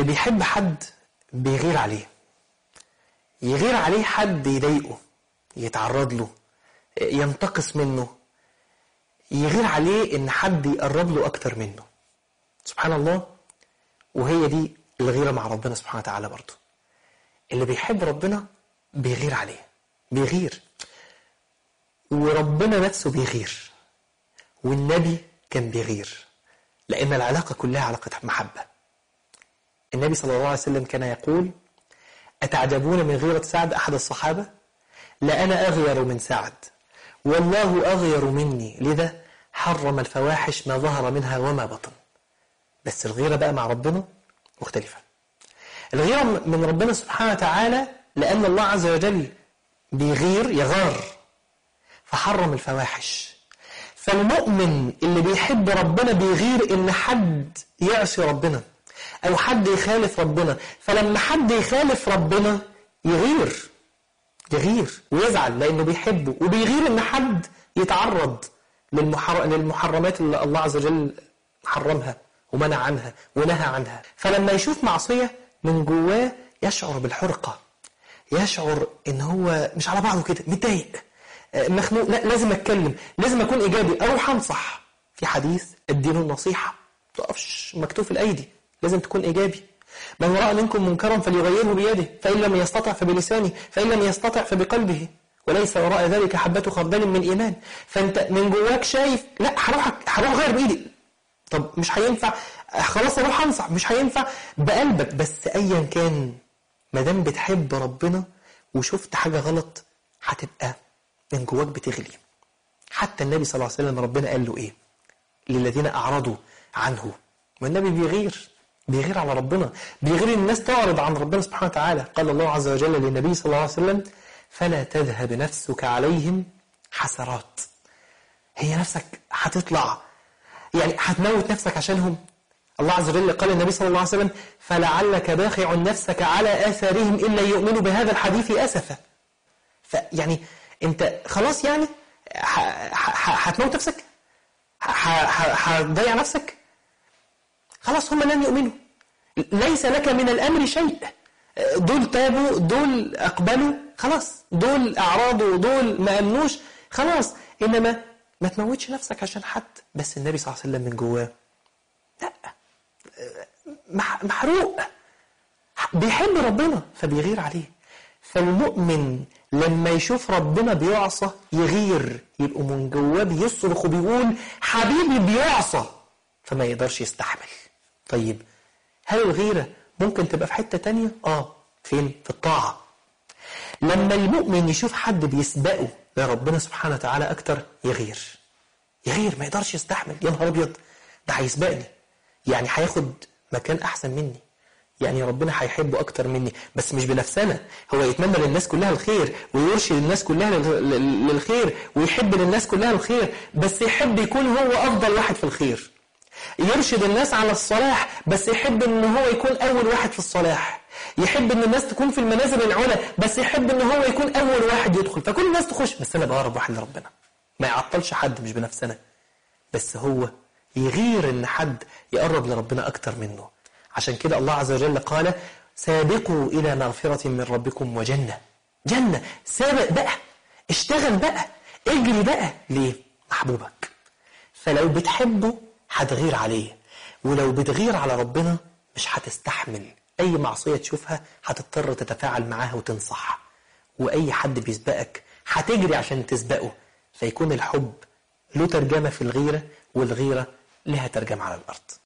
اللي بيحب حد بيغير عليه يغير عليه حد يضايقه يتعرض له ينتقص منه يغير عليه ان حد يقرب له اكتر منه سبحان الله وهي دي الغيرة مع ربنا سبحانه وتعالى برضه اللي بيحب ربنا بيغير عليه بيغير وربنا نفسه بيغير والنبي كان بيغير لأن العلاقة كلها علاقة محبة النبي صلى الله عليه وسلم كان يقول أتعجبون من غيرة سعد أحد الصحابة لأنا أغير من سعد والله أغير مني لذا حرم الفواحش ما ظهر منها وما بطن بس الغيرة بقى مع ربنا مختلفة الغيرة من ربنا سبحانه وتعالى لأن الله عز وجل بيغير يغار فحرم الفواحش فالمؤمن اللي بيحب ربنا بيغير إن حد يعصي ربنا أو حد يخالف ربنا فلما حد يخالف ربنا يغير يغير ويزعل لأنه بيحبه وبيغير إن حد يتعرض للمحر... للمحرمات اللي الله عز وجل حرمها ومنع عنها ونهى عنها فلما يشوف معصية من جواه يشعر بالحرقة يشعر ان هو مش على بعضه كده متضايق مخنوق لا لازم اتكلم لازم اكون ايجابي اروح انصح في حديث الدين النصيحة ما تقفش مكتوف الايدي لازم تكون ايجابي من رأى منكم منكرا فليغيره بيده فإن لم يستطع فبلسانه فإن لم يستطع فبقلبه وليس وراء ذلك حبة خردل من إيمان فأنت من جواك شايف لا هروح هروح أغير بإيدي طب مش هينفع خلاص اروح انصح مش هينفع بقلبك بس ايا كان ما دام بتحب ربنا وشفت حاجه غلط هتبقى من جواك بتغلي حتى النبي صلى الله عليه وسلم ربنا قال له ايه للذين اعرضوا عنه والنبي بيغير بيغير على ربنا بيغير الناس تعرض عن ربنا سبحانه وتعالى قال الله عز وجل للنبي صلى الله عليه وسلم فلا تذهب نفسك عليهم حسرات هي نفسك هتطلع يعني هتموت نفسك عشانهم الله عز وجل قال النبي صلى الله عليه وسلم فلعلك باخع نفسك على آثارهم إلا يؤمنوا بهذا الحديث أسفا فيعني أنت خلاص يعني هتموت نفسك هتضيع نفسك خلاص هم لن يؤمنوا ليس لك من الأمر شيء دول تابوا دول أقبلوا خلاص دول أعراضوا دول ما أمنوش خلاص إنما ما تموتش نفسك عشان حد بس النبي صلى الله عليه وسلم من جواه لا محروق بيحب ربنا فبيغير عليه فالمؤمن لما يشوف ربنا بيعصى يغير يبقى من جواه بيصرخ وبيقول حبيبي بيعصى فما يقدرش يستحمل طيب هل الغيرة ممكن تبقى في حتة تانية؟ آه فين؟ في الطاعة لما المؤمن يشوف حد بيسبقه لربنا سبحانه وتعالى أكتر يغير يغير ما يقدرش يستحمل يا نهار أبيض ده هيسبقني يعني هياخد مكان أحسن مني يعني ربنا هيحبه أكتر مني بس مش بنفسنا هو يتمنى للناس كلها الخير ويرشد الناس كلها للخير ويحب للناس كلها الخير بس يحب يكون هو أفضل واحد في الخير يرشد الناس على الصلاح بس يحب ان هو يكون أول واحد في الصلاح يحب ان الناس تكون في المنازل العلى بس يحب ان هو يكون أول واحد يدخل فكل الناس تخش بس أنا بقرب واحد لربنا ما يعطلش حد مش بنفسنا بس هو يغير ان حد يقرب لربنا أكتر منه عشان كده الله عز وجل قال سابقوا إلى مغفرة من ربكم وجنة جنة سابق بقى اشتغل بقى اجري بقى ليه محبوبك فلو بتحبه هتغير عليه ولو بتغير على ربنا مش هتستحمل أي معصية تشوفها هتضطر تتفاعل معاها وتنصح وأي حد بيسبقك هتجري عشان تسبقه فيكون الحب له ترجمة في الغيرة والغيرة لها ترجمة على الأرض